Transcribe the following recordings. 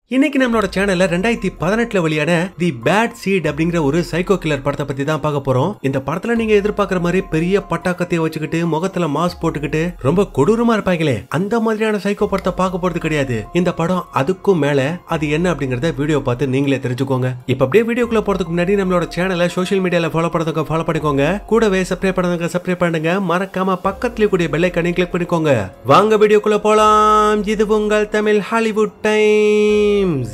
இன்னைக்கு நம்மளோட சேனல்ல ரெண்டாயிரத்தி பதினெட்டுல வெளியான தி பேட் சீட் அப்படிங்கிற ஒரு சைக்கோ கில்லர் படத்தை பத்தி தான் பார்க்க போறோம் இந்த படத்துல நீங்க எதிர்பார்க்கிற மாதிரி பெரிய பட்டாக்கத்தைய வச்சுக்கிட்டு முகத்துல மாஸ்க் போட்டுக்கிட்டு ரொம்ப கொடூரமா இருப்பாங்களே அந்த மாதிரியான சைக்கோ படத்தை பார்க்க போறது கிடையாது இந்த படம் அதுக்கும் மேல அது என்ன அப்படிங்கறத வீடியோ பார்த்து நீங்களே தெரிஞ்சுக்கோங்க இப்ப அப்படியே வீடியோக்குள்ள போறதுக்கு முன்னாடி நம்மளோட சேனலை சோஷியல் மீடியால ஃபாலோ பண்ணதுக்கு ஃபாலோ பண்ணிக்கோங்க கூடவே சப்ஸ்கிரைப் பண்ணதுக்கு சப்ஸ்கிரைப் பண்ணுங்க மறக்காம பக்கத்துலயே கூடிய பெல் ஐக்கனையும் கிளிக் பண்ணிக்கோங்க வாங்க வீடியோக்குள்ள போலாம் இது உங்கள் தமிழ் ஹாலிவுட் டைம்ஸ்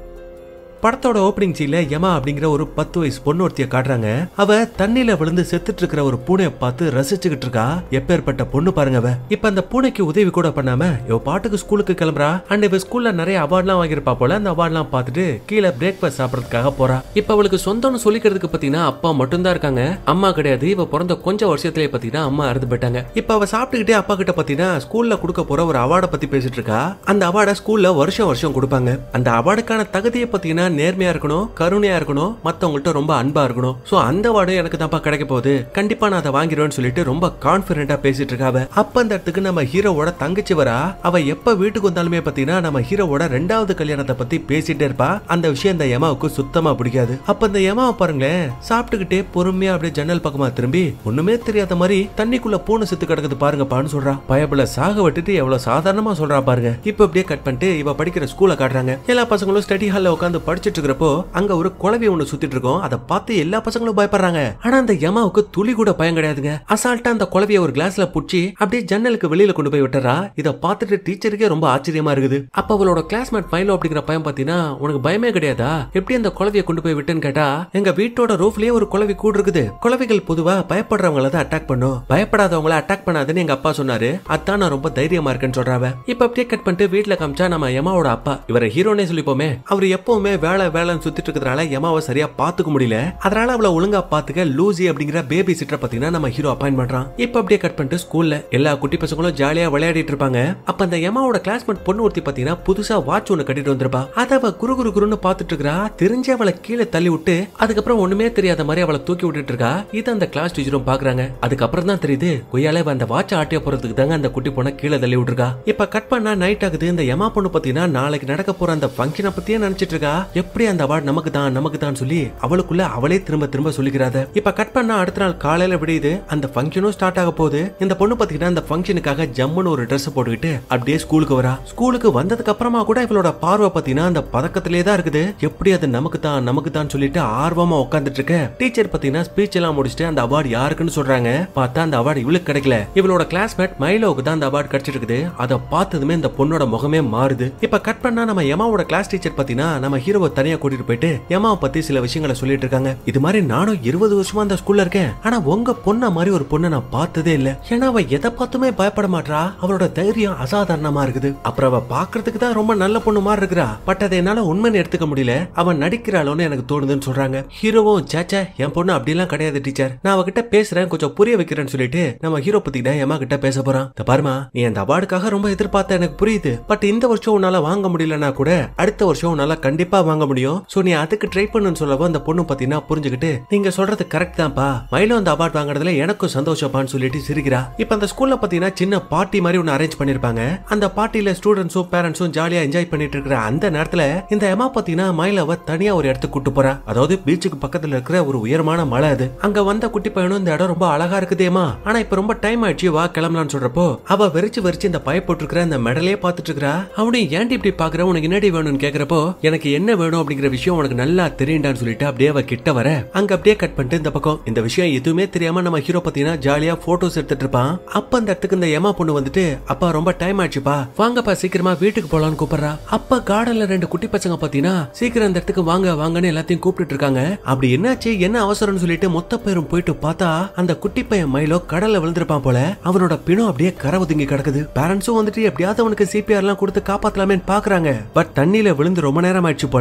படத்தோட ஓப்பனிங் சீன்ல யமா அப்படிங்கிற ஒரு பத்து வயசு பொண்ணு ஒருத்திய காட்டுறாங்க அவ தண்ணியில விழுந்து செத்துட்டு இருக்கிற ஒரு பூனையை பார்த்து ரசிச்சுக்கிட்டு இருக்கா எப்பேற்பட்ட பொண்ணு பாருங்க அவ இப்ப அந்த பூனைக்கு உதவி கூட பண்ணாம இவ பாட்டுக்கு ஸ்கூலுக்கு கிளம்புறா அண்ட் இவ ஸ்கூல்ல நிறைய அவார்ட்லாம் வாங்கியிருப்பா போல அந்த அவார்ட்லாம் பார்த்துட்டு கீழே பிரேக்ஃபாஸ்ட் சாப்பிடறதுக்காக போறா இப்ப அவளுக்கு சொந்தம்னு சொல்லிக்கிறதுக்கு பாத்தீங்கன்னா அப்பா மட்டும்தான் இருக்காங்க அம்மா கிடையாது இவ பிறந்த கொஞ்சம் வருஷத்துலயே பாத்தீங்கன்னா அம்மா இறந்து போயிட்டாங்க இப்ப அவ சாப்பிட்டுக்கிட்டே அப்பா கிட்ட பாத்தீங்கன்னா ஸ்கூல்ல கொடுக்க போற ஒரு அவார்டை பத்தி பேசிட்டு இருக்கா அந்த அவார்டை ஸ்கூல்ல வருஷம் வருஷம் கொடுப்பாங்க அந்த அவார்டுக்கான தகுதியை பாத்தீங்கன்னா நேர்மையா இருக்கணும் கருணையா இருக்கணும் மத்தவங்கள்ட்ட ரொம்ப அன்பா இருக்கணும் சோ அந்த அவார்டு எனக்கு தான்ப்பா கிடைக்க போகுது கண்டிப்பா நான் அதை வாங்கிடுவேன்னு சொல்லிட்டு ரொம்ப கான்பிடண்டா பேசிட்டு இருக்காவ அப்ப அந்த இடத்துக்கு நம்ம ஹீரோவோட தங்கச்சி வரா அவ எப்ப வீட்டுக்கு வந்தாலுமே பாத்தீங்கன்னா நம்ம ஹீரோவோட ரெண்டாவது கல்யாணத்தை பத்தி பேசிட்டே இருப்பா அந்த விஷயம் இந்த யமாவுக்கு சுத்தமா பிடிக்காது அப்ப இந்த யமாவை பாருங்களேன் சாப்பிட்டுக்கிட்டே பொறுமையா அப்படியே ஜன்னல் பக்கமா திரும்பி ஒண்ணுமே தெரியாத மாதிரி தண்ணிக்குள்ள பூனை செத்து கிடக்குது பாருங்கப்பான்னு சொல்றா பயபுல சாக விட்டுட்டு எவ்வளவு சாதாரணமா சொல்றா பாருங்க இப்ப அப்படியே கட் பண்ணிட்டு இவ படிக்கிற ஸ்கூல்ல காட்டுறாங்க எல்லா பசங்களும் ஸ்டடி ஹால்ல உட்காந்து படிச்சிட்டு இருக்கிறப்போ அங்க ஒரு குழவி ஒண்ணு சுத்திட்டு இருக்கோம் அதை பார்த்து எல்லா பசங்களும் பயப்படுறாங்க ஆனா அந்த யமாவுக்கு துளி கூட பயம் கிடையாதுங்க அசால்ட்டா அந்த குழவிய ஒரு கிளாஸ்ல புடிச்சு அப்படியே ஜன்னலுக்கு வெளியில கொண்டு போய் விட்டுறா இத பார்த்துட்டு டீச்சருக்கே ரொம்ப ஆச்சரியமா இருக்குது அப்ப அவளோட கிளாஸ்மேட் மைலோ அப்படிங்கிற பையன் பாத்தீங்கன்னா உனக்கு பயமே கிடையாதா எப்படி அந்த குழவிய கொண்டு போய் விட்டுன்னு கேட்டா எங்க வீட்டோட ரூஃப்லயே ஒரு குழவி கூடு இருக்குது குழவிகள் பொதுவா பயப்படுறவங்கள தான் அட்டாக் பண்ணும் பயப்படாதவங்கள அட்டாக் பண்ணாதுன்னு எங்க அப்பா சொன்னாரு அதான் நான் ரொம்ப தைரியமா இருக்கேன்னு சொல்றாவ இப்ப அப்படியே கட் பண்ணிட்டு வீட்டுல காமிச்சா நம்ம யமாவோட அப்பா இவரை ஹீரோனே சொல்லிப்போமே அவர் எப்பவுமே வேலை வேலைன்னு சுத்திட்டு இருக்கிறதுனால யமாவை சரியா பாத்துக்க முடியல அதனால அவளை ஒழுங்கா பாத்துக்க லூசி அப்படிங்கிற பேபி சிட்டர் பாத்தீங்கன்னா நம்ம ஹீரோ அப்பாயின் பண்றான் இப்ப அப்படியே கட் பண்ணிட்டு ஸ்கூல்ல எல்லா குட்டி பசங்களும் ஜாலியா விளையாடிட்டு இருப்பாங்க அப்ப அந்த யமாவோட கிளாஸ்மேட் பொண்ணு ஒருத்தி பாத்தீங்கன்னா புதுசா வாட்ச் ஒண்ணு கட்டிட்டு வந்திருப்பா அத அவ குரு குரு குருன்னு பாத்துட்டு இருக்கா தெரிஞ்சு அவளை கீழே தள்ளி விட்டு அதுக்கப்புறம் ஒண்ணுமே தெரியாத மாதிரி அவளை தூக்கி விட்டுட்டு இருக்கா இது அந்த கிளாஸ் டீச்சரும் பாக்குறாங்க அதுக்கப்புறம் தான் தெரியுது கொய்யால இவ அந்த வாட்ச் ஆட்டிய போறதுக்கு தாங்க அந்த குட்டி பொண்ணை கீழே தள்ளி விட்டுருக்கா இப்ப கட் பண்ணா நைட் ஆகுது இந்த யமா பொண்ணு பாத்தீங்கன்னா நாளைக்கு நடக்க போற அந்த ஃபங்க்ஷனை பத்தியே நினைச்சிட்டு இருக்கா எப்படி அந்த அவார்ட் நமக்கு தான் நமக்கு தான் சொல்லி அவளுக்குள்ள அவளே திரும்ப திரும்ப சொல்லிக்கிறாத இப்ப கட் பண்ணா அடுத்த நாள் காலையில விடியுது அந்த ஃபங்க்ஷனும் ஸ்டார்ட் ஆக போகுது இந்த பொண்ணு பாத்தீங்கன்னா அந்த ஃபங்க்ஷனுக்காக ஜம்முன்னு ஒரு Dress போட்டுக்கிட்டு அப்படியே ஸ்கூலுக்கு வரா ஸ்கூலுக்கு வந்ததுக்கு அப்புறமா கூட இவளோட பார்வை பாத்தீங்கன்னா அந்த பதக்கத்திலே தான் இருக்குது எப்படி அது நமக்கு தான் நமக்கு தான் சொல்லிட்டு ஆர்வமா உட்காந்துட்டு இருக்க டீச்சர் பாத்தீங்கன்னா ஸ்பீச் எல்லாம் முடிச்சுட்டு அந்த அவார்டு யாருக்குன்னு சொல்றாங்க பார்த்தா அந்த அவார்டு இவளுக்கு கிடைக்கல இவளோட கிளாஸ்மேட் மைலோவுக்கு தான் அந்த அவார்டு கிடைச்சிருக்குது அதை பார்த்ததுமே இந்த பொண்ணோட முகமே மாறுது இப்ப கட் பண்ணா நம்ம யமாவோட கிளாஸ் டீச்சர் பாத்தீங்கன்னா நம்ம ஹீரோவை தனியா கூட்டிட்டு போயிட்டு யமாவை பத்தி சில விஷயங்களை சொல்லிட்டு இருக்காங்க இது மாதிரி நானும் இருபது வருஷமா அந்த ஸ்கூல்ல இருக்கேன் ஆனா உங்க பொண்ண மாதிரி ஒரு பொண்ணை நான் பார்த்ததே இல்ல ஏன்னா அவ எதை பார்த்துமே பயப்பட மாட்றா அவளோட தைரியம் அசாதாரணமா இருக்குது அப்புறம் அவ பாக்குறதுக்கு தான் ரொம்ப நல்ல பொண்ணு மாதிரி இருக்கிறா பட் அதை என்னால உண்மைன்னு எடுத்துக்க முடியல அவன் நடிக்கிறாளோன்னு எனக்கு தோணுதுன்னு சொல்றாங்க ஹீரோவும் சேச்சா என் பொண்ணு அப்படிலாம் கிடையாது டீச்சர் நான் அவகிட்ட பேசுறேன் கொஞ்சம் புரிய வைக்கிறேன்னு சொல்லிட்டு நம்ம ஹீரோ பத்தி தான் எம்மா கிட்ட பேச போறான் இந்த பாருமா நீ அந்த அவார்டுக்காக ரொம்ப எதிர்பார்த்த எனக்கு புரியுது பட் இந்த வருஷம் உன்னால வாங்க முடியலன்னா கூட அடுத்த வருஷம் உன்னால கண்டிப்பா வாங்க முடியும் சோ நீ அதுக்கு ட்ரை பண்ணுன்னு சொல்லவும் அந்த பொண்ணு பாத்தீங்கன்னா புரிஞ்சுக்கிட்டு நீங்க சொல்றது கரெக்ட் தான்ப்பா மயிலும் அந்த அவார்ட் வாங்குறதுல எனக்கும் சந்தோஷப்பான்னு சொல்லிட்டு சிரிக்கிறா இப்ப அந்த ஸ்கூல்ல பாத்தீங்கன்னா சின்ன பார்ட்டி மாதிரி ஒன்னு அரேஞ்ச் பண்ணிருப்பாங்க அந்த பார்ட்டில ஸ்டூடெண்ட்ஸும் பேரண்ட்ஸும் ஜாலியா என்ஜாய் பண்ணிட்டு இருக்கிற அந்த நேரத்துல இந்த எமா பாத்தீங்கன்னா மயிலவ தனியா ஒரு இடத்துக்கு கூட்டு போறா அதாவது பீச்சுக்கு பக்கத்துல இருக்கிற ஒரு உயரமான மலை அது அங்க வந்த குட்டி பையனும் இந்த இடம் ரொம்ப அழகா இருக்குதேமா ஆனா இப்ப ரொம்ப டைம் ஆயிடுச்சு வா கிளம்பலாம்னு சொல்றப்போ அவ வெறிச்சு வெறிச்சு இந்த பய போட்டுருக்கிற அந்த மெடலே பாத்துட்டு இருக்கா அவனு ஏன்டி இப்படி பாக்குற உனக்கு என்னடி வேணும்னு கேக்குறப்போ எனக்கு என்ன வேணும் அப்படிங்கிற விஷயம் உனக்கு நல்லா தெரியுண்டான்னு சொல்லிட்டு அப்படியே அவ கிட்ட வர அங்க அப்படியே கட் பண்ணிட்டு இந்த பக்கம் இந்த விஷயம் எதுவுமே தெரியாம நம்ம ஹீரோ பாத்தீங்கன்னா ஜாலியா போட்டோஸ் எடுத்துட்டு இருப்பான் அப்ப அந்த இடத்துக்கு இந்த யமா பொண்ணு வந்துட்டு அப்பா ரொம்ப டைம் ஆயிடுச்சுப்பா வாங்கப்பா சீக்கிரமா வீட்டுக்கு போலான்னு கூப்பிடுறா அப்ப கார்டன்ல ரெண்டு குட்டி பசங்க பாத்தீங்கன்னா சீக்கிரம் அந்த இடத்துக்கு வாங்க வாங்கன்னு எல்லாத்தையும் கூப்பிட்டு இருக்காங்க அப்படி என்னாச்சு என்ன அவசரம்னு சொல்லிட்டு மொத்த பேரும் போயிட்டு பார்த்தா அந்த குட்டி பையன் மைலோ கடல்ல விழுந்திருப்பான் போல அவனோட பிணம் அப்படியே கரை ஒதுங்கி கிடக்குது பேரண்ட்ஸும் வந்துட்டு எப்படியாவது அவனுக்கு சிபிஆர் எல்லாம் கொடுத்து காப்பாத்தலாமேன்னு பாக்குறாங்க பட் தண்ணியில விழுந்து ரொம்ப நேரம் ஆயிடுச்சு போல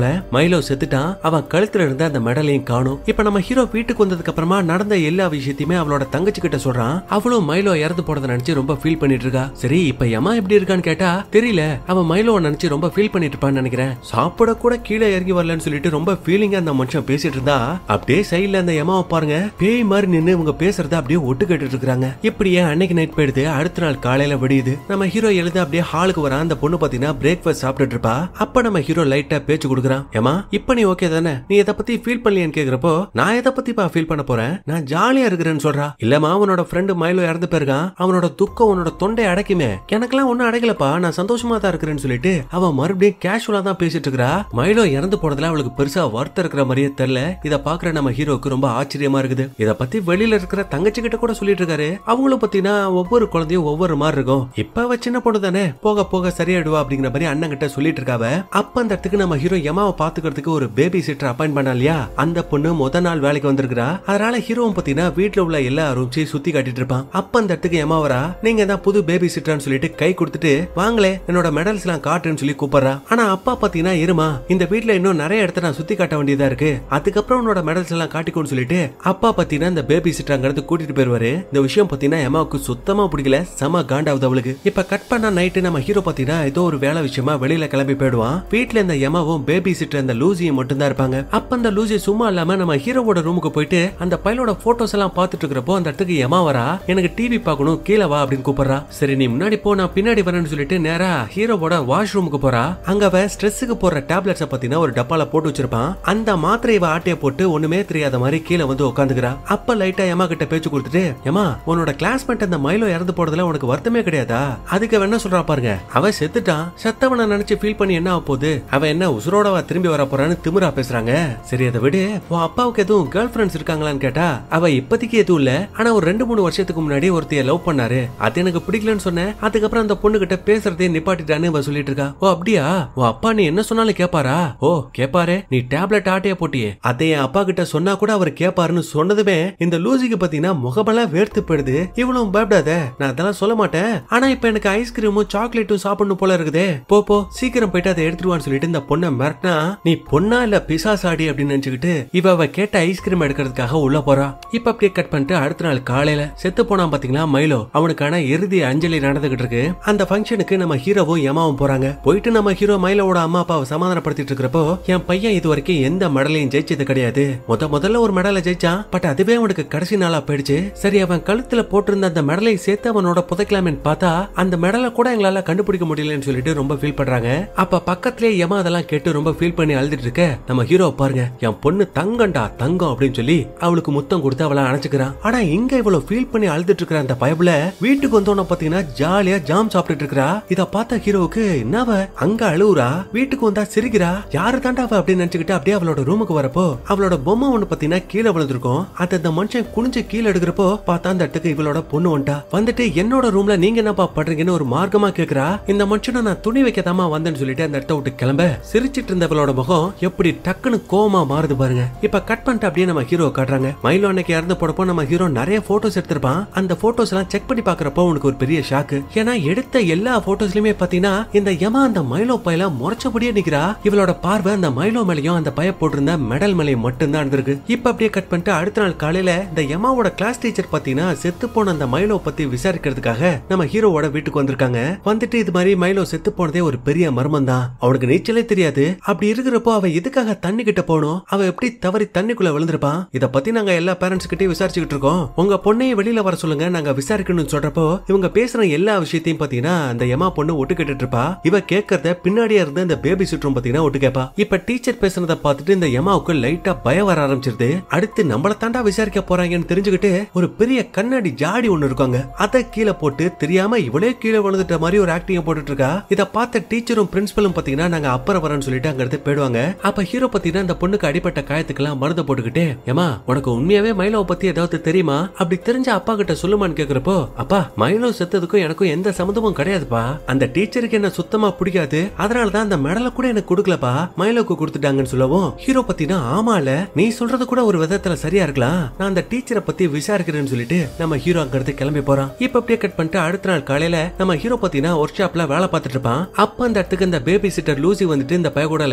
மைலோ செத்துட்டான் அவன் கழுத்துல இருந்த அந்த மெடலையும் காணும் இப்ப நம்ம ஹீரோ வீட்டுக்கு வந்ததுக்கு அப்புறமா நடந்த எல்லா விஷயத்தையுமே அவளோட தங்கச்சி கிட்ட சொல்றான் அவளும் மைலோ இறந்து போறத நினைச்சு ரொம்ப ஃபீல் பண்ணிட்டு இருக்கா சரி இப்ப யமா எப்படி இருக்கான்னு கேட்டா தெரியல அவன் மைலோவை நினைச்சு ரொம்ப ஃபீல் பண்ணிட்டு இருப்பான்னு நினைக்கிறேன் சாப்பிட கூட கீழே இறங்கி வரலன்னு சொல்லிட்டு ரொம்ப ஃபீலிங்கா அந்த மனுஷன் பேசிட்டு இருந்தா அப்படியே சைடுல அந்த யமாவை பாருங்க பேய் மாதிரி நின்னு இவங்க பேசுறத அப்படியே ஒட்டு கேட்டுட்டு இருக்காங்க இப்படியே அன்னைக்கு நைட் போயிடுது அடுத்த நாள் காலையில விடியுது நம்ம ஹீரோ எழுத அப்படியே ஹாலுக்கு வரான் அந்த பொண்ணு பாத்தீங்கன்னா பிரேக்ஃபாஸ்ட் சாப்பிட்டுட்டு இருப்பா அப்ப நம்ம ஹீரோ லைட்டா பேச்சு கொடுக்குறான் ஏமா இப்ப நீ ஓகே தானே நீ இதை பத்தி ஃபீல் பண்ணலையான்னு கேக்குறப்போ நான் எதை பத்தி பா ஃபீல் பண்ண போறேன் நான் ஜாலியா இருக்கிறேன்னு சொல்றா இல்லம்மா அவனோட ஃப்ரெண்டு மைலோ இறந்து போயிருக்கான் அவனோட துக்கம் உன்னோட தொண்டை அடைக்குமே எனக்கெல்லாம் ஒண்ணும் அடைக்கலப்பா நான் சந்தோஷமா தான் இருக்கிறேன்னு சொல்லிட்டு அவன் மறுபடியும் கேஷுவலா தான் பேசிட்டு இருக்கா மைலோ இறந்து போனதுல அவளுக்கு பெருசா வருத்தம் இருக்கிற மாதிரியே தெரியல இத பாக்குற நம்ம ஹீரோக்கு ரொம்ப ஆச்சரியமா இருக்குது இத பத்தி வெளியில இருக்கிற தங்கச்சி கிட்ட கூட சொல்லிட்டு இருக்காரு அவங்களும் பத்தினா ஒவ்வொரு குழந்தையும் ஒவ்வொரு மாதிரி இருக்கும் இப்ப அவ சின்ன பொண்ணு தானே போக போக சரியாயிடுவா அப்படிங்கிற மாதிரி அண்ணன் கிட்ட சொல்லிட்டு இருக்காவ அப்ப அந்த இடத்துக்கு நம்ம ஹீரோ யமாவை பாத்துக்கிறதுக்கு ஒரு பேபி சிட்டர் அப்பாயின் பண்ணா இல்லையா அந்த பொண்ணு முத நாள் வேலைக்கு வந்திருக்கிறா அதனால ஹீரோவும் பத்தினா வீட்டுல உள்ள எல்லா ரூம்ஸையும் சுத்தி காட்டிட்டு இருப்பான் அப்ப அந்த இடத்துக்கு யமா வரா நீங்க தான் புது பேபி சிட்டர்னு சொல்லிட்டு கை கொடுத்துட்டு வாங்களே என்னோட மெடல்ஸ் எல்லாம் காட்டுன்னு சொல்லி கூப்பிடுறா ஆனா அப்பா பாத்தீங்கன்னா இருமா இந்த வீட்ல இன்னும் நிறைய இடத்த நான் சுத்தி காட்ட வேண்டியதா இருக்கு அதுக்கப்புறம் உன்னோட மெடல்ஸ் எல்லாம் காட்டிக்கோன்னு சொல்லிட்டு அப்பா பாத்தீங்கன்னா இந்த பேபி சிட்டர் அங்கிருந்து கூட்டிட்டு போயிருவாரு இந்த விஷயம் பாத்தீங்கன்னா எமாவுக்கு சுத்தமா பிடிக்கல செம காண்டாவுது அவளுக்கு இப்ப கட் பண்ண நைட்டு நம்ம ஹீரோ பாத்தீங்கன்னா ஏதோ ஒரு வேலை விஷயமா வெளியில கிளம்பி போயிடுவான் வீட்ல இந்த எமாவும் பேபி சிட்டர் அந்த லூசியும் மட்டும் தான் இருப்பாங்க அப்ப அந்த லூசி சும்மா இல்லாம நம்ம ஹீரோவோட ரூமுக்கு போயிட்டு அந்த பையலோட போட்டோஸ் எல்லாம் பாத்துட்டு இருக்கிறப்போ அந்த இடத்துக்கு யமா வரா எனக்கு டிவி பார்க்கணும் கீழே வா அப்படின்னு கூப்பிடுறா சரி நீ முன்னாடி போ நான் பின்னாடி வரேன்னு சொல்லிட்டு நேரா ஹீரோவோட வாஷ் ரூமுக்கு போறா அங்க அவன் ஸ்ட்ரெஸ்ஸுக்கு போற டேப்லெட்ஸ பாத்தீங்கன்னா ஒரு டப்பால போட்டு வச்சிருப்பான் அந்த மாத்திரையை ஆட்டைய போட்டு ஒண்ணுமே தெரியாத மாதிரி கீழே வந்து உட்காந்துக்கிறா அப்ப லைட்டா யமா கிட்ட பேச்சு கொடுத்துட்டு யமா உன்னோட கிளாஸ்மேட் அந்த மைலோ இறந்து போறதுல உனக்கு வருத்தமே கிடையாதா அதுக்கு அவன் என்ன சொல்றா பாருங்க அவன் செத்துட்டான் செத்தவனை நினைச்சு ஃபீல் பண்ணி என்ன ஆக போகுது அவன் என்ன உசுரோடவா திரும்பி வர போறான்னு திமிரா பேசுறாங்க சரி அதை விடு உன் அப்பாவுக்கு எதுவும் கேர்ள் ஃபிரெண்ட்ஸ் இருக்காங்களான்னு கேட்டா அவ இப்போதைக்கு எதுவும் இல்ல ஆனா ஒரு ரெண்டு மூணு வருஷத்துக்கு முன்னாடி ஒருத்தைய லவ் பண்ணாரு அது எனக்கு பிடிக்கலன்னு சொன்னேன் அதுக்கப்புறம் அந்த பொண்ணு கிட்ட பேசுறதே நிப்பாட்டிட்டான்னு இவ சொல்லிட்டு இருக்கா ஓ அப்படியா உன் அப்பா நீ என்ன சொன்னாலும் கேப்பாரா ஓ கேப்பாரு நீ டேப்லெட் ஆட்டைய போட்டியே அதை என் அப்பா கிட்ட சொன்னா கூட அவர் கேப்பாருன்னு சொன்னதுமே இந்த லூசிக்கு பாத்தீங்கன்னா முகமெல்லாம் வேர்த்து போயிடுது இவளும் பயப்படாத நான் அதெல்லாம் சொல்ல மாட்டேன் ஆனா இப்ப எனக்கு ஐஸ்கிரீமும் சாக்லேட்டும் சாப்பிடணும் போல இருக்குதே போ போ சீக்கிரம் போயிட்டு அதை எடுத்துருவான்னு சொல்லிட்டு இந்த பொண்ணை மிரட்டினா நீ பொண்ணா இல்ல பிசாசாடி அப்படின்னு நினைச்சுக்கிட்டு இவ அவ கேட்ட ஐஸ்கிரீம் எடுக்கிறதுக்காக உள்ள போறா இப்ப அப்படியே கட் பண்ணிட்டு அடுத்த நாள் காலையில செத்து போனா பாத்தீங்களா மைலோ அவனுக்கான இறுதி அஞ்சலி நடந்துகிட்டு இருக்கு அந்த ஃபங்க்ஷனுக்கு நம்ம ஹீரோவும் யமாவும் போறாங்க போயிட்டு நம்ம ஹீரோ மைலோவோட அம்மா அப்பாவை சமாதானப்படுத்திட்டு இருக்கிறப்போ என் பையன் இது வரைக்கும் எந்த மெடலையும் ஜெயிச்சது கிடையாது முத முதல்ல ஒரு மெடலை ஜெயிச்சான் பட் அதுவே அவனுக்கு கடைசி நாளா போயிடுச்சு சரி அவன் கழுத்துல போட்டிருந்த அந்த மெடலை சேர்த்து அவனோட புதைக்கலாமேன்னு பார்த்தா அந்த மெடலை கூட எங்களால கண்டுபிடிக்க முடியலன்னு சொல்லிட்டு ரொம்ப ஃபீல் பண்றாங்க அப்ப பக்கத்திலே யமா அதெல்லாம் கேட்டு ரொம்ப ஃபீல் பண்ணி அழுதுட்டு இருக்க நம்ம ஹீரோ பாருங்க என் பொண்ணு தங்கண்டா தங்கம் அப்படின்னு சொல்லி அவளுக்கு முத்தம் கொடுத்து அவளை அணைச்சுக்கிறான் ஆனா இங்க இவ்வளவு ஃபீல் பண்ணி அழுதுட்டு இருக்கிற அந்த பயபுல வீட்டுக்கு வந்தோன்னு பாத்தீங்கன்னா ஜாலியா ஜாம் சாப்பிட்டுட்டு இருக்கா இத பார்த்த ஹீரோவுக்கு என்னவ அங்க அழுவுறா வீட்டுக்கு வந்தா சிரிக்கிறா யாரு தாண்டா அவ அப்படின்னு நினைச்சுக்கிட்டு அப்படியே அவளோட ரூமுக்கு வரப்போ அவளோட பொம்மை ஒண்ணு பாத்தீங்கன்னா கீழே விழுந்திருக்கும் அது அந்த மனுஷன் குனிஞ்சு கீழே எடுக்கிறப்போ பார்த்தா அந்த இடத்துக்கு இவளோட பொண்ணு வந்துட்டா வந்துட்டு என்னோட ரூம்ல நீங்க என்னப்பா பண்றீங்கன்னு ஒரு மார்க்கமா கேக்குறா இந்த மனுஷனை நான் துணி வைக்கதாமா வந்தேன்னு சொல்லிட்டு அந்த இடத்த விட்டு கிளம்ப சிரிச்சிட்டு இருந்தவளோட முகம் எப்படி டக்குன்னு கோமா மாறுது பாருங்க இப்ப கட் பண்ணிட்டு அப்படியே நம்ம ஹீரோ காட்டுறாங்க மயிலோ அன்னைக்கு இறந்து போறப்போ நம்ம ஹீரோ நிறைய போட்டோஸ் எடுத்திருப்பான் அந்த போட்டோஸ் எல்லாம் செக் பண்ணி பாக்குறப்போ உனக்கு ஒரு பெரிய ஷாக்கு ஏன்னா எடுத்த எல்லா போட்டோஸ்லயுமே பாத்தீங்கன்னா இந்த யமா அந்த மைலோ பையில முறைச்சபடியே நிக்கிறா இவளோட பார்வை அந்த மைலோ மேலையும் அந்த பய போட்டிருந்த மெடல் மேலையும் மட்டும்தான் இருந்திருக்கு இப்ப அப்படியே கட் பண்ணிட்டு அடுத்த நாள் காலையில இந்த யமாவோட கிளாஸ் டீச்சர் பாத்தீங்கன்னா செத்து போன அந்த மைலோ பத்தி விசாரிக்கிறதுக்காக நம்ம ஹீரோவோட வீட்டுக்கு வந்திருக்காங்க வந்துட்டு இது மாதிரி மைலோ செத்து போனதே ஒரு பெரிய மர்மம் தான் அவனுக்கு நீச்சலே தெரியாது அப்படி இருக்கிறப்போ அவ எதுக்காக தண்ணி கிட்ட போகணும் அவ எப்படி தவறி தண்ணிக்குள்ள விழுந்திருப்பான் இத பத்தி நாங்க எல்லா பேரண்ட்ஸ் கிட்டயும் விசாரிச்சுக்கிட்டு இருக்கோம் உங்க பொண்ணையும் வெளியில வர சொல்லுங்க நாங்க விசாரிக்கணும்னு சொல்றப்போ இவங்க பேசுற எல்லா விஷயத்தையும் பாத்தீங்கன்னா அந்த யமா பொண்ணு ஒட்டு கேட்டுட்டு இருப்பா இவ கேட்கறத பின்னாடியே இருந்து இந்த பேபி சுற்றும் பாத்தீங்கன்னா ஒட்டு கேப்பா இப்ப டீச்சர் பேசுனத பார்த்துட்டு இந்த யமாவுக்கு லைட்டா பயம் வர ஆரம்பிச்சிருது அடுத்து நம்மள தாண்டா விசாரிக்க போறாங்கன்னு தெரிஞ்சுக்கிட்டு ஒரு பெரிய கண்ணாடி ஜாடி ஒண்ணு இருக்காங்க அதை கீழே போட்டு தெரியாம இவளே கீழே விழுந்துட்ட மாதிரி ஒரு ஆக்டிங் போட்டுட்டு இருக்கா இத பார்த்த டீச்சரும் பிரின்சிபலும் பாத்தீங்கன்னா நாங்க அப்புறம் வரேன்னு சொல்லிட்டு அங்க இருந்து போயிடுவாங்க அப்ப ஹீரோ பாத்தீங்கன்னா அந்த பொண்ணுக்கு அடிப்பட்ட காயத்துக்கெல்லாம் மருந்து போட்டுக்கிட்டு ஏமா உனக்கு உண்மையாவே மைலோவை பத்தி ஏதாவது தெரியுமா அப்படி தெரிஞ்ச அப்பா கிட்ட சொல்லுமான்னு கேக்குறப்போ அப்பா மைலோ செத்ததுக்கும் எனக்கும் எந்த சம்மந்தமும் கிடையாதுப்பா அந்த டீச்சருக்கு என்ன சுத்தமா பிடிக்காது அதனாலதான் அந்த மெடலை கூட எனக்கு கொடுக்கலப்பா மைலோக்கு கொடுத்துட்டாங்கன்னு சொல்லவும் ஹீரோ பத்தினா ஆமால நீ சொல்றது கூட ஒரு விதத்துல சரியா இருக்கலாம் நான் அந்த டீச்சரை பத்தி விசாரிக்கிறேன்னு சொல்லிட்டு நம்ம ஹீரோ அங்க இருந்து கிளம்பி போறான் இப்ப அப்படியே கட் பண்ணிட்டு அடுத்த நாள் காலையில நம்ம ஹீரோ பத்தினா ஒர்க் ஷாப்ல வேலை பார்த்துட்டு இருப்பான் அப்ப அந்த இடத்துக்கு இந்த பேபி சிட்டர் லூசி வந்துட்டு இந்த பைய கூட லைஃப்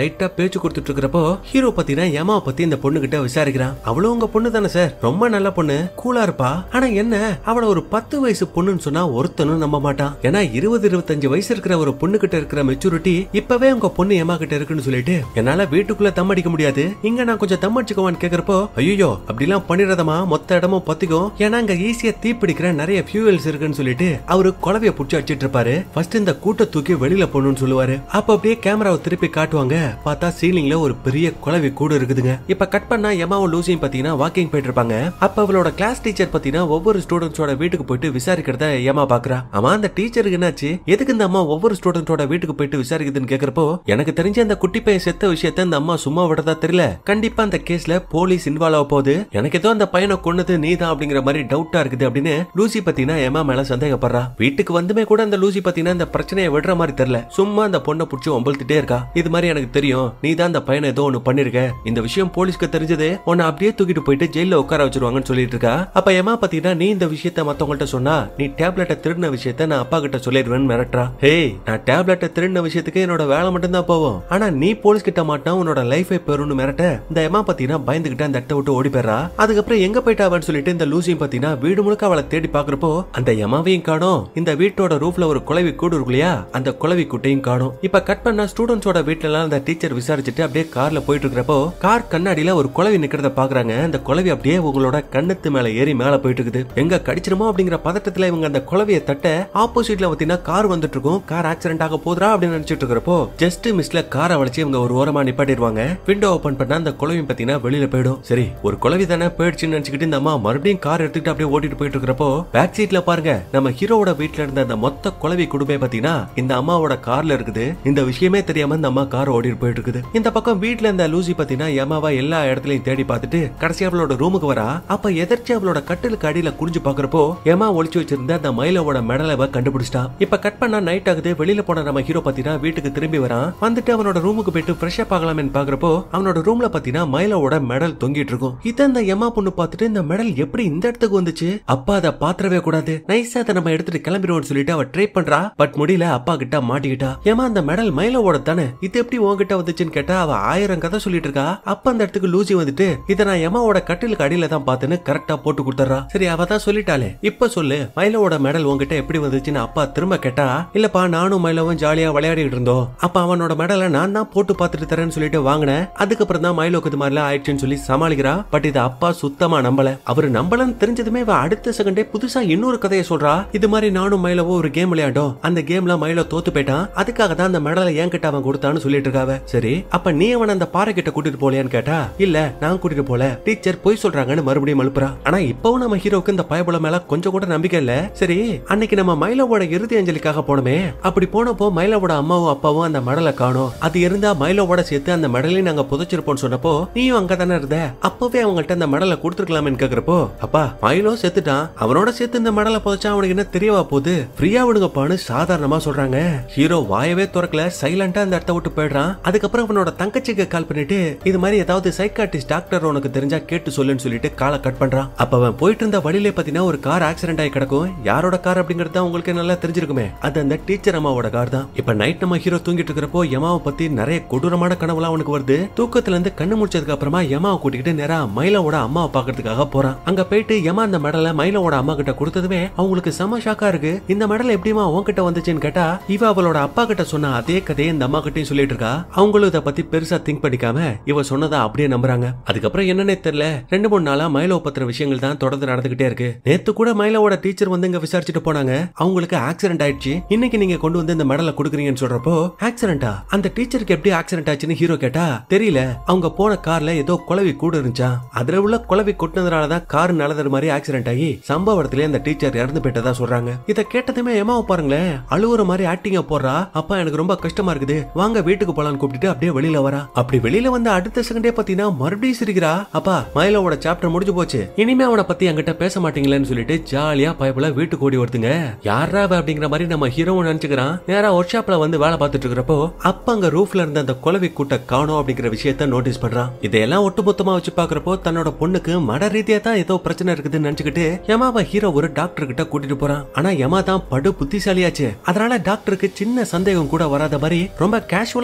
லைட்டா பேச்சு கொடுத்துட்டு இருக்கிறப்போ ஹீரோ பத்தினா யமாவை பத்தி இந்த பொண்ணு கிட்ட விசாரிக்கிறான் அவளும் உங்க பொண்ணு தானே சார் ரொம்ப நல்ல பொண்ணு கூலா இருப்பா ஆனா என்ன அவள ஒரு பத்து வயசு பொண்ணுன்னு சொன்னா ஒருத்தனும் நம்ப மாட்டான் ஏன்னா இருபது இருபத்தஞ்சு வயசு இருக்கிற ஒரு பொண்ணு கிட்ட இருக்கிற மெச்சூரிட்டி இப்பவே உங்க பொண்ணு ஏமா கிட்ட இருக்குன்னு சொல்லிட்டு என்னால வீட்டுக்குள்ள தம் அடிக்க முடியாது இங்க நான் கொஞ்சம் தம் அடிச்சுக்கோவான்னு கேக்குறப்போ ஐயோ அப்படிலாம் பண்ணிடுறதமா மொத்த இடமும் பத்திக்கும் ஏன்னா அங்க ஈஸியா தீப்பிடிக்கிற நிறைய ஃபியூவல்ஸ் இருக்குன்னு சொல்லிட்டு அவரு குழவைய புடிச்சு அடிச்சிட்டு இருப்பாரு ஃபர்ஸ்ட் இந்த கூட்ட தூக்கி வெளியில போகணும்னு சொல்லுவாரு அப்ப அப்படியே கேமராவை திருப்பி காட்டுவாங்க பார்த்தா சீலிங்ல ஒரு பெரிய குழவி கூடு இருக்குதுங்க இப்ப கட் பண்ணா எமாவும் லூசியும் பாத்தீங்கன்னா வாக்கிங் போயிட்டு இருப்பாங்க அப்ப அவளோட கிளாஸ் டீச்சர் பாத்தீங்கன்னா ஒவ்வொரு ஸ்டூடெண்ட்ஸோட வீட்டுக்கு போயிட்டு விசாரிக்கிறத ஏமா பாக்குறா ஆமா அந்த டீச்சருக்கு என்னாச்சு எதுக்கு இந்த அம்மா ஒவ்வொரு ஸ்டூடெண்டோட வீட்டுக்கு போயிட்டு விசாரிக்குதுன்னு கேக்குறப்போ எனக்கு தெரிஞ்ச அந்த குட்டி பையன் செத்த விஷயத்த இந்த அம்மா சும்மா விடதா தெரியல கண்டிப்பா அந்த கேஸ்ல போலீஸ் இன்வால்வ் ஆக போகுது எனக்கு ஏதோ அந்த பையனை கொன்னது நீதான் அப்படிங்கிற மாதிரி டவுட்டா இருக்குது அப்படின்னு லூசி பத்தினா ஏமா மேல சந்தேகப்படுறா வீட்டுக்கு வந்துமே கூட அந்த லூசி பத்தினா இந்த பிரச்சனையை விடுற மாதிரி தெரியல சும்மா அந்த பொண்ணை புடிச்சு ஒம்பழுத்துட்டே இருக்கா இது மாதிரி எனக்கு தெரியும் நீ தான் அந்த பையனை ஏதோ ஒண்ணு பண்ணிருக்க இந்த விஷயம் போலீஸ்க்கு தெரிஞ்சது உன்னை அப்படியே தூக்கிட்டு போயிட்டு ஜெயில உட்கார வச்சிருவாங்கன்னு சொல்லிட்டு இருக்கா அப்ப ஏமா பாத்தீங்கன்னா நீ இந்த விஷயத்த மத்தவங்கள்ட்ட சொன்னா நீ டேப்லெட்டை திருடின விஷயத்த நான் அப்பா கிட்ட சொல்லிடுவேன்னு மிரட்டுறா ஹே நான் டேப்லெட்டை திருடின விஷயத்துக்கு என்னோட வேலை மட்டும் தான் போவோம் ஆனா நீ போலீஸ் கிட்ட மாட்டா உன்னோட லைஃபை பெறும்னு மிரட்ட இந்த ஏமா பாத்தீங்கன்னா பயந்துகிட்டு அந்த இடத்த விட்டு ஓடி போயிடுறா அதுக்கப்புறம் எங்க போயிட்டாவன்னு சொல்லிட்டு இந்த லூசியும் பாத்தீங்கன்னா வீடு முழுக்க அவளை தேடி பாக்குறப்போ அந்த யமாவையும் காணோம் இந்த வீட்டோட ரூஃப்ல ஒரு குளவி கூடு இருக்கு இல்லையா அந்த குளவி குட்டையும் காணோம் இப்ப கட் பண்ணா ஸ்டூடெண்ட்ஸோட வீட்ல எல்லாம் அந்த டீச்சர் விசாரிச்சுட்டு அப்படியே கார்ல போயிட்டு இருக்கிறப்போ கார் கண்ணாடியில ஒரு குளவி நிக்கிறத பாக்குறாங்க அந்த குளவி அப்படியே உங்களோட கண்ணத்து மேல ஏறி மேல போயிட்டு இருக்குது எங்க கடிச்சிருமோ அப்படிங்கிற பதட்டத்துல இவங்க அந்த குளவியை தட்ட ஆப்போசிட்ல பாத்தீங்கன்னா கார் வந்துட்டு இருக்கும் கார் ஆக்சிடென்ட் ஆக போதுரா அப்படின்னு நினைச்சிட்டு இருக்கிறப்போ ஜஸ்ட் மிஸ்ல காரை வளைச்சு இவங்க ஒரு ஓரமா நிப்பாட்டிடுவாங்க விண்டோ ஓபன் பண்ணா அந்த குளவி பாத்தீங்கன்னா வெளியில போயிடும் சரி ஒரு குளவி தானே போயிடுச்சுன்னு நினைச்சுக்கிட்டு இந்த அம்மா மறுபடியும் கார் எடுத்துக்கிட்டு அப்படியே ஓட்டிட்டு போயிட்டு இருக்கிறப்போ பேக் சீட்ல பாருங்க நம்ம ஹீரோவோட வீட்ல இருந்த அந்த மொத்த குளவி குடும்பம் பாத்தீங்கன்னா இந்த அம்மாவோட கார்ல இருக்குது இந்த விஷயமே தெரியாம இந்த அம்மா கார் ஓட்டிட்டு போயிட்டு இருக்குது இந்த பக்கம் வீட்ல இருந்த லூசி பாத்தீங்கன்னா யமாவா எல்லா இடத்துலயும் தேடி பார்த்துட்டு கடைசி அவளோட ரூமுக்கு வரா அப்ப எதிர்ச்சி அவளோட கட்டிலுக்கு அடியில குடிஞ்சு பாக்குறப்போ யமா ஒளிச்சு வச்சிருந்த அந்த மயிலோட மெடலை அவ கண்டுபிடிச்சிட்டா இப்ப கட் பண்ணா நைட் ஆகுது வெளியில போன நம்ம ஹீரோ பாத்தீங்கன்னா வீட்டுக்கு திரும்பி வரான் வந்துட்டு அவனோட ரூமுக்கு போயிட்டு ஃப்ரெஷ் அப் ஆகலாம்னு பாக்குறப்போ அவனோட ரூம்ல பாத்தீங்கன்னா மயிலோட மெடல் தொங்கிட்டு இருக்கும் இத இந்த யமா பொண்ணு பார்த்துட்டு இந்த மெடல் எப்படி இந்த இடத்துக்கு வந்துச்சு அப்பா அதை பாத்திரவே கூடாது நைஸா அதை நம்ம எடுத்துட்டு கிளம்பிடுவோம்னு சொல்லிட்டு அவ ட்ரை பண்றா பட் முடியல அப்பா கிட்ட மாட்டிக்கிட்டா ஏமா அந்த மெடல் மயிலோட தானே இது எப்படி உன்கிட்ட வந்துச்சுன்னு கேட்டா அவ ஆயிரம் கதை சொல்லிட்டு இருக்கா அப்ப அந்த இடத்துக்கு லூசி வந்துட்டு இதை நான் எமாவோட கட்டிலுக்கு அடியில தான் பார்த்தேன்னு கரெக்டா போட்டு கொடுத்துறா சரி அவ தான் சொல்லிட்டாளே இப்ப சொல்லு மயிலோட மெடல் உன்கிட்ட எப்படி வந்துச்சுன்னு அப்பா திரும்ப கேட்டா இல்லப்பா நானும் மயிலவும் ஜாலியா விளையாடிட்டு இருந்தோம் அப்ப அவனோட மெடலை நான் தான் போட்டு பார்த்துட்டு தரேன்னு சொல்லிட்டு வாங்கினேன் அதுக்கப்புறம் தான் மயிலோக்கு இது மாதிரிலாம் ஆயிடுச்சுன்னு சொல்லி சமாளிக்கிறா பட் இது அப்பா சுத்தமா நம்பல அவரு நம்பலன்னு தெரிஞ்சதுமே இவ அடுத்த செகண்டே புதுசா இன்னொரு கதையை சொல்றா இது மாதிரி நானும் மயிலவோ ஒரு கேம் விளையாண்டோம் அந்த கேம்ல மயிலோ தோத்து போயிட்டான் அதுக்காக தான் அந்த மெடலை என் கிட்ட அவன் கொடுத்தான்னு சொல்லிட்டு இருக்காவ சரி அப்ப நீ அவன் அந்த பாறை கிட்ட கூட்டிட்டு போலையான்னு கேட்டா இல்ல நான் கூட்டிட்டு போல டீச்சர் போய் சொல்றாங்கன்னு மறுபடியும் அனுப்புறா ஆனா இப்பவும் நம்ம ஹீரோக்கு இந்த பயபுல மேல கொஞ்சம் கூட நம்பிக்கை இல்ல சரி அன்னைக்கு நம்ம மயிலோட இறுதி அஞ்சலிக்காக போனோமே அப்படி போனப்போ மயிலோட அம்மாவும் அப்பாவும் அந்த மெடலை காணோம் அது இருந்தா மயிலோட சேர்த்து அந்த மெடலையும் நாங்க புதைச்சிருப்போம்னு சொன்னப்போ நீயும் அங்க தானே இருந்த அப்பவே அவங்கள்ட்ட அந்த மெடலை கொடுத்துருக்கலாமேன்னு கேக்குறப்போ அப்பா மயிலோ செத்துட்டான் அவனோட சேர்த்து இந்த மெடலை புதைச்சா அவனுக்கு என்ன தெரியவா போகுது ஃப்ரீயா விடுங்கப்பான்னு சாதாரணமா சொல்றாங்க ஹீரோ வாயவே திறக்கல சைலண்டா அந்த இடத்த விட்டு போயிடுறான் அதுக்கப்புறம் அவனோட தங்கச்சிக்கு கால் பண்ணிட்டு இது மாதிரி ஏதாவது சைக்காட்டிஸ்ட் டாக்டர் உனக்கு தெரிஞ்சா கேட்டு சொல்லுன்னு சொல்லிட்டு காலை கட் பண்றான் அப்ப அவன் போயிட்டு இருந்த வழியிலே பாத்தீங்கன்னா ஒரு கார் ஆக்சிடென்ட் ஆகி கிடக்கும் யாரோட கார் அப்படிங்கறது தான் உங்களுக்கு நல்லா தெரிஞ்சிருக்குமே அது அந்த டீச்சர் அம்மாவோட கார் தான் இப்ப நைட் நம்ம ஹீரோ தூங்கிட்டு இருக்கிறப்போ யமாவை பத்தி நிறைய கொடூரமான கனவுலாம் அவனுக்கு வருது தூக்கத்துல இருந்து கண்ணு முடிச்சதுக்கு அப்புறமா யமாவை கூட்டிக்கிட்டு நேரா மயிலோட அம்மாவை பாக்குறதுக்காக போறான் அங்க போயிட்டு யமா அந்த மெடலை மயிலோட அம்மா கிட்ட கொடுத்ததுமே அவங்களுக்கு செம ஷாக்கா இருக்கு இந்த மெடல் எப்படிமா உன்கிட்ட வந்துச்சுன்னு கேட்டா இவ அவளோட அப்பா கிட்ட சொன்ன அதே கதையை இந்த அம்மா கிட்டயும் சொல்லிட்டு இருக்கா அவங்களும் இதை பத்தி பெருசா திங்க் பண்ணிக்காம இவ சொன்னதா அப்படியே நம்புறாங்க அதுக்கப்புறம் என்னன்னே தெரியல ரெண்டு மூணு நாளா மயிலோ பத்திர விஷயங்கள் தான் தொடர்ந்து நடந்துகிட்டே இருக்கு நேத்து கூட மயிலோட டீச்சர் வந்து இங்க விசாரிச்சுட்டு போனாங்க அவங்களுக்கு ஆக்சிடென்ட் ஆயிடுச்சு இன்னைக்கு நீங்க கொண்டு வந்து இந்த மெடலை கொடுக்குறீங்கன்னு சொல்றப்போ ஆக்சிடென்டா அந்த டீச்சருக்கு எப்படி ஆக்சிடென்ட் ஆச்சுன்னு ஹீரோ கேட்டா தெரியல அவங்க போன கார்ல ஏதோ குழவி கூட இருந்துச்சா அதுல உள்ள குழவி கொட்டினதுனால தான் கார் நல்லது மாதிரி ஆக்சிடென்ட் ஆகி சம்பவத்திலே அந்த டீச்சர் இறந்து போயிட்டதா சொல்றாங்க இத கேட்டதுமே ஏமாவை பாருங்களேன் அழுவுற மாதிரி ஆக்டிங்க போடுறா அப்பா எனக்கு ரொம்ப கஷ்டமா இருக்குது வாங்க வீட்டுக்கு போலான்னு கூப்பிட்டுட்டு அப்படியே வெளியில வரா அப்படி வெளியில வந்து அடுத்த செகண்டே பாத்தீங்கன்னா மறுபடியும் சிரிக்கிறா அப்பா மயிலோட சாப்டர் முடிஞ்சு போச்சு இனிமே அவனை பத்தி என்கிட்ட பேச மாட்டீங்களேன்னு சொல்லிட்டு ஜாலியா பயப்புல வீட்டுக்கு ஓடி வருதுங்க யாரா அவ அப்படிங்கிற மாதிரி நம்ம ஹீரோவும் நினைச்சுக்கிறான் நேரா ஒர்க் ஷாப்ல வந்து வேலை பார்த்துட்டு இருக்கிறப்போ அப்ப அங்க ரூஃப்ல இருந்த அந்த குலவி கூட்ட காணோம் அப்படிங்கிற விஷயத்த நோட்டீஸ் பண்றான் இதையெல்லாம் ஒட்டுமொத்தமா வச்சு பாக்குறப்போ தன்னோட பொண்ணுக்கு மட ரீதியா தான் ஏதோ பிரச்சனை இருக்குதுன்னு நினைச்சுக்கிட்டு யமாவை ஹீரோ ஒரு டாக்டர் கிட்ட கூட்டிட்டு போறான் ஆனா யமா தான் படு புத்திசாலியாச்சு அதனால டாக்டருக்கு சின்ன சந்தேகம் கூட வராத மாதிரி ரொம்ப கேஷுவலா அந்த டாக்டர்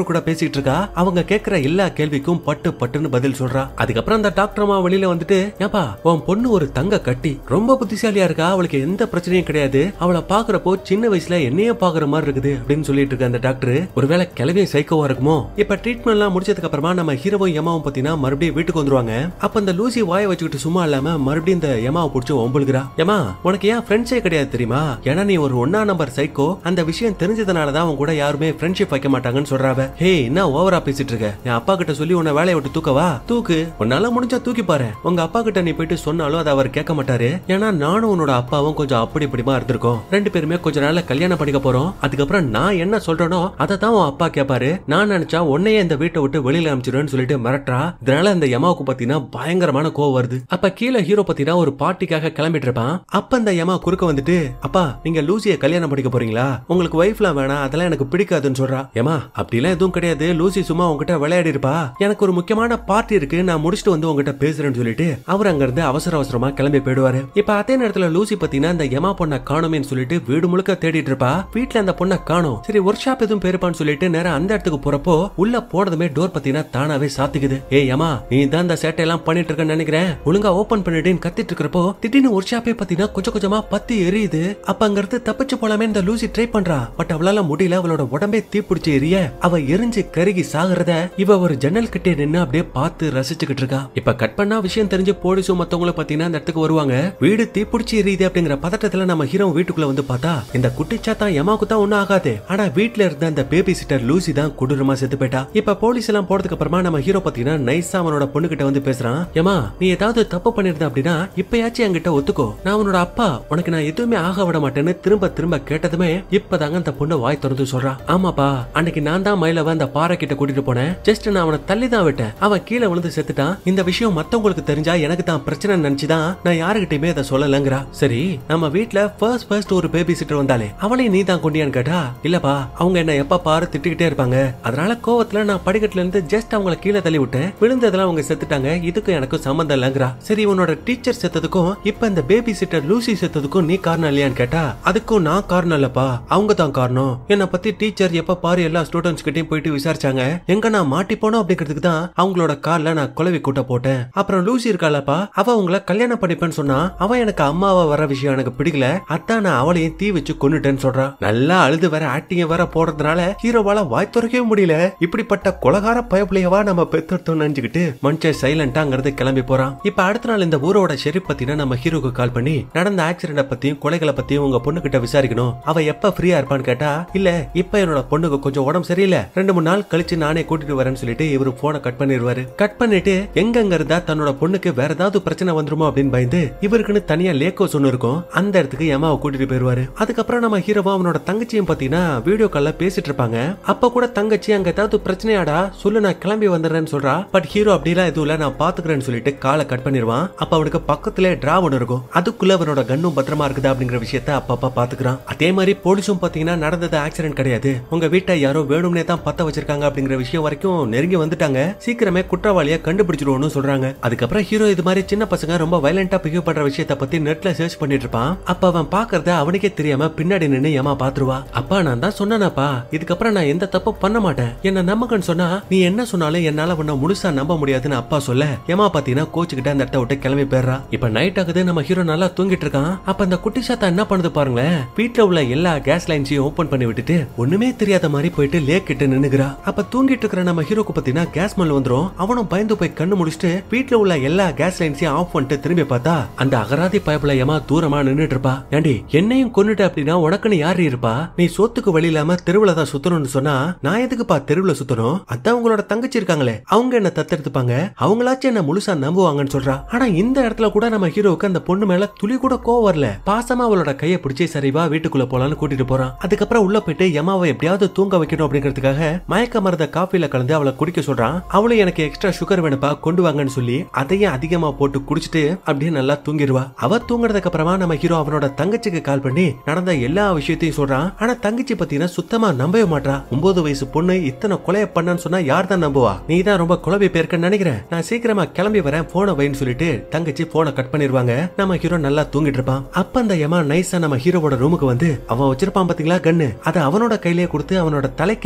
டாக்டர் கூட பேசிட்டு இருக்கா அவங்க கேக்குற எல்லா கேள்விக்கும் பட்டு பட்டுன்னு பதில் சொல்றா அதுக்கப்புறம் அந்த டாக்டர் அம்மா வெளியில வந்துட்டு ஏப்பா உன் பொண்ணு ஒரு தங்க கட்டி ரொம்ப புத்திசாலியா இருக்கா அவளுக்கு எந்த பிரச்சனையும் கிடையாது அவளை பாக்குறப்போ சின்ன வயசுல என்னைய பாக்குற மாதிரி இருக்குது அப்படின்னு சொல்லிட்டு இருக்க அந்த டாக்டர் ஒருவேளை கிளவியும் சைக்கோவா இருக்குமோ இப்ப ட்ரீட்மெண்ட் எல்லாம் முடிச்சதுக்கு அப்புறமா நம்ம ஹீரோவும் யமாவும் பாத்தீங்கன்னா மறுபடியும் வீட்டுக்கு வந்துருவாங்க அப்ப அந்த லூசி வாயை வச்சுக்கிட்டு சும்மா இல்லாம மறுபடியும் இந்த யமாவை பிடிச்சி ஒம்புலுகிறா யமா உனக்கு ஏன் ஃப்ரெண்ட்ஸே கிடையாது தெரியுமா ஏன்னா நீ ஒரு ஒன்னா நம்பர் சைக்கோ அந்த விஷயம் தெரிஞ்சதுனாலதான் அவன் கூட யாருமே ஃப்ரெண்ட்ஷிப் வைக்க மாட்டாங்கன்னு சொல்றாவ ஹே என்ன ஓவரா பேசிட்டு இருக்க என் அப்பா கிட்ட சொல்லி உன்னை வேலையை விட்டு தூக்கவா தூக்கு உன்னால முடிஞ்சா தூக்கி பாரு உங்க அப்பா கிட்ட நீ போயிட்டு சொன்னாலும் அதை அவர் கேட்க மாட்டாரு ஏன்னா நானும் உன்னோட அப்பாவும் கொஞ்சம் அப்படி இப்படிமா இருந்திருக்கோம் ரெண்டு பேருமே கொஞ்ச நாள்ல கல்யாணம் பண்ணிக்க போறோம் அதுக்கப்புறம் நான் என்ன சொல்றேனோ அதை தான் உன் அப்பா கேட்பாரு நான் நினைச்சா உன்னையே இந்த வீட்டை விட்டு வெளியில அனுப்பிச்சிடுவேன்னு சொல்லிட்டு மிரட்டுறா இதனால இந்த யமாவுக்கு பாத்தீங்கன்னா பயங்கரமான கோவம் வருது அப்ப கீழே ஹீரோ பாத்தீங்கன்னா ஒரு பார்ட்டிக்காக கிளம்பிட்டு இருப்பான் அப்ப இந்த யமா குறுக்க வந்துட்டு அப்பா நீங்க லூசியை கல்யாணம் பண்ணிக்க போறீங்களா உங்களுக்கு ஒய்ஃப்லாம் வேணாம் அதெல்லாம் எனக்கு பிடிக்காதுன்னு சொல்றா ஏமா அப்படிலாம் எதுவும் கிடையாது லூசி சும்மா உங்ககிட்ட விளையாடி இருப்பா எனக்கு ஒரு முக்கியமான பார்ட்டி இருக்கு நான் முடிச்சுட்டு வந்து உங்ககிட்ட பேசுறேன்னு சொல்லிட்டு அவர் அங்க இருந்து அவசர அவசரமா கிளம்பி போயிடுவாரு இப்ப அதே நேரத்துல லூசி பாத்தீங்கன்னா இந்த யமா பொண்ணை காணுமேன்னு சொல்லிட்டு வீடு முழுக்க தேடிட்டு இருப்பா வீட்ல அந்த பொண்ணை காணும் சரி ஒர்க் ஷாப் எதுவும் போயிருப்பான்னு சொல்லிட்டு நேரம் அந்த இடத்துக்கு போறப்போ உள்ள போனதுமே டோர் பாத்தீங்கன்னா தானாவே சாத்திக்குது ஏ யமா நீ தான் இந்த சேட்டை எல்லாம் பண்ணிட்டு இருக்கன்னு நினைக்கிறேன் ஒழுங்கா ஓபன் பண்ணிடுன்னு கத்திட்டு இருக்கிறப்போ திடீர்னு ஒர்க் ஷாப்பே பாத்தீங்கன்னா கொஞ்சம் கொஞ்சமா பத்தி எரியுது அப்ப அங்க இருந்து தப்பிச்சு போலாமே இந்த லூசி ட்ரை பண்றா பட் அவளால முடியல அவளோட உடம்பே தீப்பிடிச்சு எரிய அவ எரிஞ்சு கருகி சாகுறத இவ ஒரு ஜன்னல் கிட்டே நின்னு அப்படியே பார்த்து ரசிச்சுக்கிட்டு இருக்கா இப்ப கட் பண்ணா விஷயம் தெரிஞ்சு போலீஸும் மத்தவங்களும் பாத்தீங்கன்னா அந்த இடத்துக்கு வருவாங்க வீடு தீப்பிடிச்சு எரியுது அப்படிங்கிற பதட்டத்துல நம்ம ஹீரோ வீட்டுக்குள்ள வந்து பார்த்தா இந்த குட்டிச்சாத்தா யமாக்கு தான் ஒண்ணும் ஆகாது ஆனா வீட்ல இருந்த அந்த பேபி சிட்டர் லூசி தான் கொடூரமா செத்து போயிட்டா இப்ப போலீஸ் எல்லாம் போறதுக்கு அப்புறமா நம்ம ஹீரோ பாத்தீங்கன்னா நைஸா அவனோட பொண்ணு கிட்ட வந்து பேசுறான் ஏமா நீ ஏதாவது தப்பு பண்ணிருந்த அப்படின்னா இப்பயாச்சும் என்கிட்ட ஒத்துக்கோ நான் உன்னோட அப்பா உனக்கு நான் எதுவுமே ஆக விட மாட்டேன்னு திரும்ப திரும்ப கேட்டதுமே இப்பதாங்க அந்த பொண்ணு வாய் திறந்து சொல்றான் ஆமாப்பா அன்னைக்கு நான் தான் மயிலவ அந்த பாறை கிட்ட கூட்டிட்டு போனேன் ஜஸ்ட் நான் அவனை தள்ளி தான் விட்டேன் அவன் கீழே விழுந்து செத்துட்டான் இந்த விஷயம் மத்தவங்களுக்கு தெரிஞ்சா எனக்கு தான் பிரச்சனை நினைச்சுதான் நான் யாருகிட்டயுமே அதை சொல்லலங்கிறா சரி நம்ம வீட்ல ஃபர்ஸ்ட் ஃபர்ஸ்ட் ஒரு பேபி சிட்டர் வந்தாலே அவளையும் நீ தான் கொண்டியான்னு கேட்டா இல்லப்பா அவங்க என்ன எப்ப பாரு திட்டிக்கிட்டே இருப்பாங்க அதனால கோவத்துல நான் படிக்கட்டுல இருந்து ஜஸ்ட் அவங்கள கீழே தள்ளி விட்டேன் விழுந்ததெல்லாம் அவங்க செத்துட்டாங்க இதுக்கும் எனக்கும் சம்மந்தம் இல்லைங்கிறா சரி உன்னோட டீச்சர் செத்ததுக்கும் இப்ப இந்த பேபி சிட்டர் லூசி செத்ததுக்கும் நீ காரணம் இல்லையான்னு கேட்டா அதுக்கும் நான் காரணம் இல்லப்பா அவங்க தான் காரணம் என்னை பத்தி டீச்சர் எப்ப பாரு எல்லா ஸ்டூடெண்ட்ஸ் கிட்டயும் போயிட்டு விசாரிச்சாங்க எங்க நான் மாட்டி போனோம் அப்படிங்கிறதுக்கு தான் அவங்களோட கால்ல நான் குலவி கூட்ட போட்டேன் அப்புறம் லூசி இருக்காளப்பா அவ உங்களை கல்யாணம் பண்ணிப்பேன்னு சொன்னா அவ எனக்கு அம்மாவா வர விஷயம் எனக்கு பிடிக்கல அதான் நான் அவளையும் தீ வச்சு கொன்னுட்டேன்னு சொல்றான் நல்லா அழுது வேற ஆக்டிங் வேற போடுறதுனால ஹீரோவால வாய் துறக்கவே முடியல இப்படிப்பட்ட கொலகார பயப்புலையவா நம்ம பெத்தெடுத்தோம் நினைச்சுக்கிட்டு மனுஷன் சைலண்டா அங்கிருந்து கிளம்பி போறான் இப்ப அடுத்த நாள் இந்த ஊரோட ஷெரீப் பத்தினா நம்ம ஹீரோக்கு கால் பண்ணி நடந்த ஆக்சிடென்ட பத்தியும் கொலைகளை பத்தியும் உங்க பொண்ணு கிட்ட விசாரிக்கணும் அவ எப்ப ஃப்ரீயா இருப்பான்னு கேட்டா இல்ல இப்ப என்னோட பொண்ணுக்கு கொஞ்சம் உடம்பு சரியில்லை ரெண்டு மூணு நாள் கழிச்சு நானே கூட்டிட்டு வரேன்னு சொல்லிட்டு இவரு போனை கட் பண்ணிடுவாரு கட் பண்ணிட்டு எங்கெங்க இருந்தா தன்னோட பொண்ணுக்கு வேற ஏதாவது பிரச்சனை வந்துருமோ அப்படின்னு பயந்து இவருக்குன்னு தனியா லேக்கோ சொன்னு இருக்கும் அந்த இடத்துக்கு யமாவை கூட்டிட்டு போயிருவாரு அதுக்கப்புறம் நம்ம ஹீரோவா அவனோட தங்கச்சியும் பாத்தீங்கன்னா வீடியோ கால்ல பேசிட்டு இருப்பாங்க அப்ப கூட தங்கச்சி அங்க ஏதாவது பிரச்சனையாடா சொல்லு நான் கிளம்பி வந்துடுறேன்னு சொல்றா பட் ஹீரோ அப்படிலாம் எதுவும் இல்ல நான் பாத்துக்கிறேன்னு சொல்லிட்டு காலை கட் பண்ணிடுவான் அப்ப அவனுக்கு பக்கத்துல டிரா ஒன்று இருக்கும் அதுக்குள்ள அவனோட கண்ணும் பத்திரமா இருக்குதா அப்படிங்கிற விஷயத்த அப்பப்ப பாத்துக்கிறான் அதே மாதிரி போலீஸும் பாத்தீங்கன்னா நடந்தது ஆக்சிடென்ட் கிடையாது உங்க வீட்டை யாரோ வேணும்னே தான் பத்த வச்சிருக்காங்க அப்படிங்கிற விஷயம் வரைக்கும் நெருங்கி வந்துட்டாங்க சீக்கிரமே குற்றவாளியை கண்டுபிடிச்சிருவோம்னு சொல்றாங்க அதுக்கப்புறம் ஹீரோ இது மாதிரி சின்ன பசங்க ரொம்ப வயலண்டா பிஹேவ் பண்ற விஷயத்த பத்தி நெட்ல சர்ச் பண்ணிட்டு இருப்பான் அப்ப அவன் பாக்குறத அவனுக்கே தெரியாம பின்னாடி நின்னு ஏமா பாத்துருவா அப்பா நான் தான் சொன்னேனாப்பா இதுக்கப்புறம் நான் எந்த தப்பு பண்ண மாட்டேன் என்ன நம்புங்கன்னு சொன்னா நீ என்ன சொன்னாலும் என்னால உன்னை முழுசா நம்ப முடியாதுன்னு அப்பா சொல்ல ஏமா பாத்தீங்கன்னா கோச்சுக்கிட்ட அந்த இடத்த விட்டு கிளம்பி போயிடுறா இப்ப நைட் ஆகுது நம்ம ஹீரோ நல்லா தூங்கிட்டு இருக்கான் அப்ப அந்த குட்டி சாத்தா என்ன பண்ணுது பாருங்களேன் வீட்ல உள்ள எல்லா கேஸ் லைன்ஸையும் ஓபன் பண்ணி விட்டுட்டு ஒண்ணுமே தெரியாத மாதிரி போயிட்டு லேக் கிட்ட நின்னுகிறா அப்ப தூங்கிட்டு இருக்கிற நம்ம ஹீரோக்கு பாத்தீங்கன்னா கேஸ் மல் வந்துரும் அவனும் பயந்து போய் கண்ணு முடிச்சுட்டு வீட்ல உள்ள எல்லா கேஸ் லைன்ஸையும் ஆஃப் பண்ணிட்டு திரும்பி பார்த்தா அந்த அகராதி பயப்புல ஏமா தூரமா நின்னுட்டு இருப்பா ஏண்டி என்னையும் கொன்னுட்ட அப்படின்னா உனக்குன்னு யாரு இருப்பா நீ சொத்துக்கு வழி இல்லாம தெருவுல தான் சுத்தணும்னு சொன்னா நான் எதுக்குப்பா தெருவுல சுத்தணும் அதான் உங்களோட தங்கச்சி இருக்காங்களே அவங்க என்ன தத்தெடுத்துப்பாங்க அவங்களாச்சும் என்ன முழுசா நம்புவாங்கன்னு சொல்றா ஆனா இந்த இடத்துல கூட நம்ம ஹீரோவுக்கு அந்த பொண்ணு மேல துளி கூட கோவம் வரல பாசமா அவளோட கையை பிடிச்சி சரி வா வீட்டுக்குள்ள போலான்னு கூட்டிட்டு போறான் அதுக்கப்புறம் உள்ள போயிட்டு யமாவை எப்படியாவது தூங்க வைக்கணும் அப்படிங்கிறதுக்காக மயக்க மருந்த காஃபில கலந்து அவளை குடிக்க சொல்றான் அவளும் எனக்கு எக்ஸ்ட்ரா சுகர் வேணுப்பா கொண்டு வாங்கன்னு சொல்லி அதையும் அதிகமா போட்டு குடிச்சிட்டு அப்படியே நல்லா தூங்கிடுவா அவ தூங்குறதுக்கு அப்புறமா நம்ம ஹீரோ அவனோட தங்கச்சிக்கு கால் பண்ணி நடந்த எல்லா விஷயத்தையும் சொல்றான் ஆனா தங்கச்சி பத்தினா சுத்தமா நம்பவே மாட்றா ஒன்பது வயசு பொண்ணு இத்தனை கொலைய பண்ணன்னு சொன்னா யார் தான் நம்புவா நீ தான் ரொம்ப குழம்பி போயிருக்கன்னு நினைக்கிறேன் நான் சீக்கிரமா கிளம்பி வரேன் போனை வைன்னு சொல்லிட்டு தங்கச்சி போனை கட் பண்ணிருவாங்க நம்ம ஹீரோ நல்லா தூங்கிட்டு இருப்பான் அப்ப அந்த யமா நைஸா நம்ம ஹீரோவோட ரூமுக்கு வந்து அவன் வச்சிருப்பான் பாத்தீங்களா கண்ணு அதை அவனோட கையிலேயே கொடுத்து அவனோட தலை கையும் பண்றா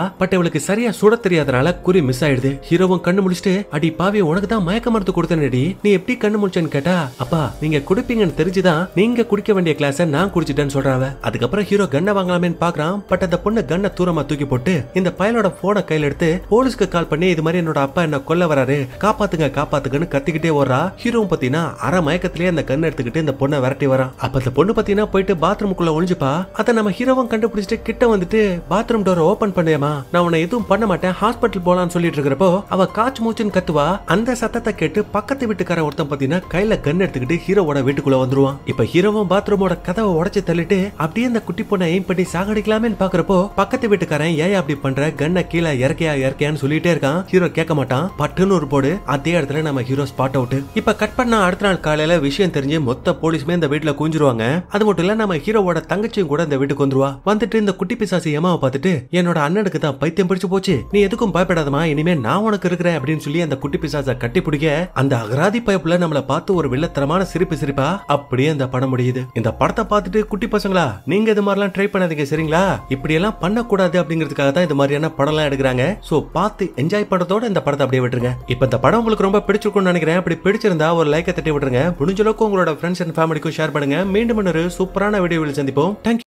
பட் இவளுக்கு சரியா சுட தெரியாதனால குறி மிஸ் ஆயிடுது ஹீரோவும் கண்ணு முடிச்சுட்டு அடி பாவி உனக்கு தான் மயக்க மருந்து கொடுத்தேனடி நீ எப்படி கண்ணு முடிச்சேன்னு கேட்டா அப்பா நீங்க குடிப்பீங்கன்னு தெரிஞ்சுதான் நீங்க குடிக்க வேண்டிய கிளாஸ நான் குடிச்சிட்டேன்னு சொல்றாவ அதுக்கப்புறம் ஹீரோ கண்ணை வாங்கலாமேன்னு பாக்குறான் பட் அந்த பொண்ணு கண்ணை தூரமா தூக்கி போட்டு இந்த பயலோட போனை கையில எடுத்து போலீஸ்க்கு கால் பண்ணி இது மாதிரி என்னோட அப்பா என்ன கொல்ல வராரு காப்பாத்துங்க காப்பாத்துங்கன்னு கத்திக்கிட்டே ஓடுறா ஹீரோவும் பாத்தீங்கன்னா அரை மயக்கத்திலேயே அந்த கண்ணை எடுத்துக்கிட்டு இந்த பொண்ணை விரட்டி வரான் அப்ப அந்த பொண்ணு பாத்தீங்கன்னா போயிட்டு பாத்ரூமுக்குள்ள ஒளிஞ்சுப்பா அத நம்ம ஹீரோவும் கண்டுபிடிச்சிட்டு கிட்ட வந்துட்டு பாத்ரூம் டோர் ஓபன் பண்ணியமா நான் உன்னை எதுவும் பண்ண மாட்டேன் ஹாஸ்பிட்டல் போலான்னு சொல்லிட்டு இருக்கிறப்போ அவ காச்சு மூச்சுன்னு கத்துவா அந்த சத்தத்தை கேட்டு பக்கத்து வீட்டுக்கார ஒருத்தன் பாத்தீங்கன்னா கையில கன் எடுத்துக்கிட்டு ஹீரோவோட வீட்டுக்குள்ள வந்துருவான் இப்ப ஹீரோவும் பாத்ரூமோட கதவை உடைச்சு தள்ளிட்டு அப்படியே அந்த குட்டி பொண்ணை எய்ம் பண்ணி சாகடிக்கலாமேன்னு பாக்குறப்போ பக்கத்து வீட்டுக்காரன் ஏன் அப்படி பண்ற கண்ணை கீழே இறக்கையா இறக்கையான்னு சொல்லிட்டே இருக்கான் ஹீரோ கேட்க மாட்டான் பட்டுன்னு ஒரு போடு அதே இடத்துல நம்ம ஹீரோ ஸ்பாட் அவுட் இப்ப கட் பண்ணா அடுத்த நாள் காலையில விஷயம் தெரிஞ்சு மொத்த போலீஸுமே இந்த வீட்டுல குஞ்சிருவாங்க அது மட்டும் இல்ல நம்ம ஹீரோவோட தங்கச்சியும் கூட இந்த வீட்டுக்கு வந்துருவா வந்துட்டு இந்த குட்டி பிசாசு ஏமாவை பார்த்துட்டு என்னோட அண்ணனுக்கு தான் பைத்தியம் பிடிச்சு போச்சு நீ எதுக்கும் பயப்படாதமா இனிமே நான் உனக்கு இருக்கிறேன் அப்படின்னு சொல்லி அந்த குட்டி பிசாசை கட்டி பிடிக்க அந்த அகராதி பயப்புல நம்மள பார்த்து ஒரு வில்லத்தரமான சிரிப்பு சிரிப்பா அப்படியே அந்த படம் முடியுது இந்த படத்தை பார்த்துட்டு குட்டி பசங்களா நீங்க இது மாதிரிலாம் ட்ரை பண்ணாதீங்க சரிங்களா இப்படி எல்லாம் பண்ணக்கூடாது அப்படிங்கிறதுக்காக தான் இது மாதிரியான படம்லாம் எடுக்கிறாங்க சோ பார்த்து என்ஜாய் பண்றதோட இந்த படத்தை அப்படியே விட்டுருங்க இப்ப இந்த படம் உங்களுக்கு ரொம்ப பிடிச்சிருக்கும்னு நினைக்கிறேன் அப்படி பிடிச்சிருந்தா ஒரு லைக்கை தட்டி விட்டுருங்க முடிஞ்ச அளவுக்கு உங்களோட ஃப்ரெண்ட்ஸ் அண்ட் ஃபேமிலிக்கும் ஷேர் பண்ணுங்க மீண்டும் இன்னொரு சூப்பரான வீடியோவில் சந்திப்போம் தேங்க்யூ